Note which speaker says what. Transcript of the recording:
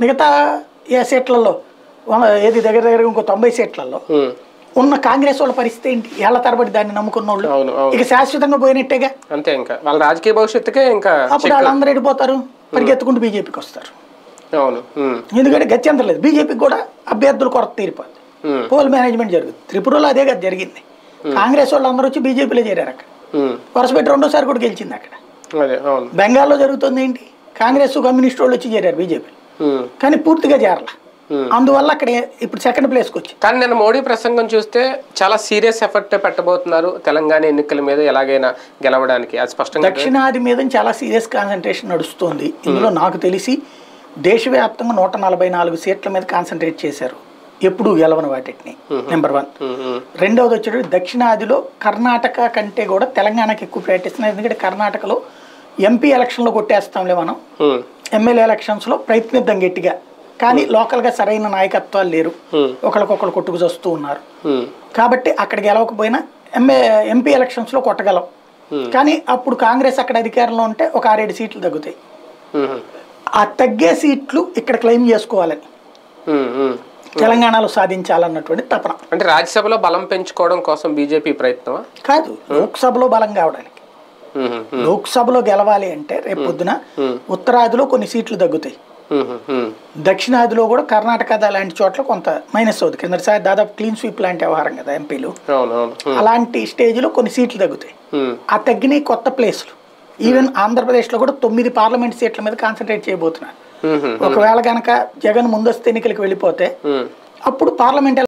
Speaker 1: మిగతా ఏ సీట్లలో వంద- ఏది దగ్గర దగ్గర ఇంకో తొంభై సీట్లలో
Speaker 2: ఉమ్,
Speaker 1: ఉన్న కాంగ్రెస్ వాళ్ళ పరిస్థితి ఏంటి ఏళ్ల తరబడి దాన్ని నమ్ముకున్న వాళ్ళు
Speaker 2: అవును అవును
Speaker 1: ఇక శాశ్వతంగా పోయినట్టేగా
Speaker 2: అంతే ఇంకా వాళ్ళ రాజకీయ భవిష్యత్తుకే ఇంకా
Speaker 1: అప్పుడు వాళ్ళందరూ వెళ్ళిపోతారు పరిగెత్తుకుంటూ బీజేపీకి వస్తారు
Speaker 2: అవును ఉమ్,
Speaker 1: ఎందుకంటే గత్యంతరం లేదు బీజేపీకి కూడా అభ్యర్థులు కొరత తీరిపోద్ది
Speaker 2: ఉమ్,
Speaker 1: పోల్ మేనేజ్మెంట్ జరుగుతుంది త్రిపురలో అదే కదా జరిగింది కాంగ్రెస్ వాళ్ళు అందరూ వచ్చి బీజేపీలో చేరారు అక్కడ
Speaker 2: ఉమ్,
Speaker 1: వరుసపెట్టి రెండోసారి కూడా గెలిచింది అక్కడ
Speaker 2: అదే అవును
Speaker 1: బెంగాల్లో జరుగుతుంది ఏంటి కాంగ్రెస్ కమ్యూనిస్ట్ వాళ్ళు వచ్చి చేరారు బీజేపీ
Speaker 2: ఉమ్,
Speaker 1: కానీ పూర్తిగా చేరల
Speaker 2: Hmm.
Speaker 1: అందువల్ల అక్కడ ఇప్పుడు సెకండ్ ప్లేస్కి వచ్చి
Speaker 2: కానీ నేను మోడీ ప్రసంగం చూస్తే చాలా సీరియస్ ఎఫర్ట్ పెట్టబోతున్నారు తెలంగాణ ఎన్నికల మీద ఎలాగైనా గెలవడానికి అది స్పష్టంగా
Speaker 1: దక్షిణాది మీద చాలా సీరియస్ కాన్సన్ట్రేషన్ నడుస్తుంది ఇందులో నాకు తెలిసి దేశవ్యాప్తంగా నూట నలభై నాలుగు సీట్ల మీద కాన్సన్ట్రేట్ చేశారు ఎప్పుడు గెలవని వాటిని నెంబర్ వన్
Speaker 2: ఉమ్, ఉమ్,
Speaker 1: రెండవది వచ్చేటప్పుడు దక్షిణాదిలో కర్ణాటక కంటే కూడా తెలంగాణకి ఎక్కువ ప్రయత్నిస్తున్నారు ఎందుకంటే కర్ణాటకలో ఎంపీ ఎలక్షన్లో కొట్టేస్తాంలే మనం
Speaker 2: ఉమ్,
Speaker 1: ఎమ్మెల్యే ఎలక్షన్స్లో ప్రయత్నిద్దాం గట్టిగా కానీ లోకల్గా సరైన నాయకత్వాలు లేరు
Speaker 2: ఉమ్,
Speaker 1: ఒకరికొకరు కొట్టుకు వస్తూ ఉన్నారు
Speaker 2: ఉమ్,
Speaker 1: కాబట్టి అక్కడ గెలవకపోయినా ఎంఏ ఎంపీ ఎలక్షన్స్లో కొట్టగలం
Speaker 2: Hmm.
Speaker 1: కానీ అప్పుడు కాంగ్రెస్ అక్కడ అధికారంలో ఉంటే ఒక ఆరేడు సీట్లు తగ్గుతాయి
Speaker 2: ఉమ్,
Speaker 1: ఆ తగ్గే సీట్లు ఇక్కడ క్లెయిమ్ చేసుకోవాలని
Speaker 2: ఉమ్, ఉమ్.
Speaker 1: తెలంగాణలో సాధించాలన్నటువంటి తపన
Speaker 2: అంటే రాజ్యసభలో బలం పెంచుకోవడం కోసం బీజేపీ ప్రయత్నమా
Speaker 1: కాదు లోక్సభలో బలం కావడానికి
Speaker 2: ఉమ్, ఉమ్,
Speaker 1: లోక్సభలో గెలవాలి అంటే రేపు పొద్దున
Speaker 2: Hmm.
Speaker 1: ఉత్తరాదిలో కొన్ని సీట్లు తగ్గుతాయి
Speaker 2: ఉమ్, ఉమ్,
Speaker 1: దక్షిణాదిలో కూడా కర్ణాటక లాంటి చోట్ల కొంత మైనస్ అవుతుంది కిందసారి దాదాపు క్లీన్ స్వీప్ లాంటి వ్యవహారం కదా ఎంపీలు
Speaker 2: అవును అవును ఉమ్,
Speaker 1: అలాంటి స్టేజ్లో కొన్ని సీట్లు తగ్గుతాయి
Speaker 2: ఉమ్,
Speaker 1: ఆ తగ్గిన కొత్త ప్లేస్లు ఈవెన్ ఆంధ్రప్రదేశ్లో కూడా తొమ్మిది పార్లమెంట్ సీట్ల మీద కాన్సన్ట్రేట్ చేయబోతున్నారు
Speaker 2: ఉమ్, ఉమ్,
Speaker 1: ఒకవేళ కనుక జగన్ ముందస్తు ఎన్నికలకు వెళ్ళిపోతే
Speaker 2: ఉమ్.
Speaker 1: అప్పుడు పార్లమెంట్